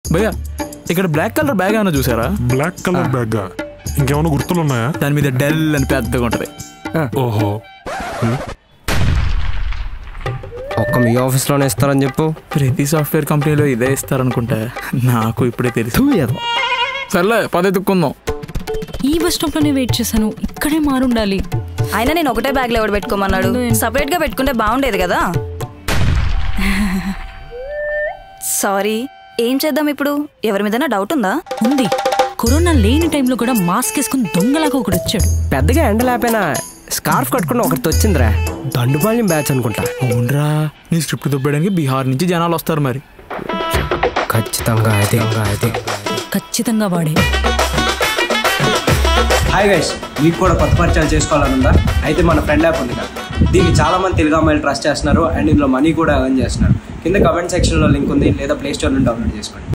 భయ్యా ఇక్కడ black colour bag ఏమైనా చూసారా బ్లాక్ కలర్ బ్యాగ్ ఇంకేమైనా గుర్తులు ఉన్నాయా దాని మీద డెల్ అని పెద్దగా ఉంటది ఓహో ఒక్క మీ ఆఫీస్లోనే ఇస్తారని చెప్పు ప్రతి సాఫ్ట్వేర్ కంపెనీలో ఇదే ఇస్తారనుకుంటా నాకు ఇప్పుడే తెలుసు తూ ఏదో సర్లే పదే తుక్కుందాం ఈ బస్ స్టాప్ లోనే వెయిట్ చేశాను ఇక్కడే మారుండాలి అయినా నేను ఒకటే బ్యాగ్లో ఎవడు పెట్టుకోమన్నాడు సపరేట్గా పెట్టుకుంటే బాగుండేది కదా సారీ ఏం చేద్దాం ఇప్పుడు ఎవరి మీదైనా డౌట్ ఉందా ఉంది కరోనా లేని టైంలో కూడా మాస్క్ వేసుకుని దొంగలాగా ఒకడు వచ్చాడు పెద్దగా ఎండ లేకపోయినా స్కార్ఫ్ కట్టుకుని ఒకటి వచ్చిందిరా దండుపాలెం బ్యాచ్ అనుకుంటా అవునరా నీ స్క్రిప్ట్ దొబ్బడానికి బీహార్ నుంచి జనాలు వస్తారు మరి ఖచ్చితంగా అదే అదే ఖచ్చితంగా వాడే హాయ్ గైస్ మీకు కూడా కొత్త పరిచయాలు చేసుకోవాలనుందా అయితే మన ఫ్రెండ్ యాప్ ఉంది కదా దీన్ని చాలా మంది తెలుగు అమ్మాయిలు ట్రస్ట్ చేస్తున్నారు అండ్ ఇందులో మనీ కూడా ఎర్న్ చేస్తున్నారు కింద కమెంట్ సెక్షన్లో లింక్ ఉంది లేదా ప్లే స్టోర్ నుండి డౌన్లోడ్ చేసుకోండి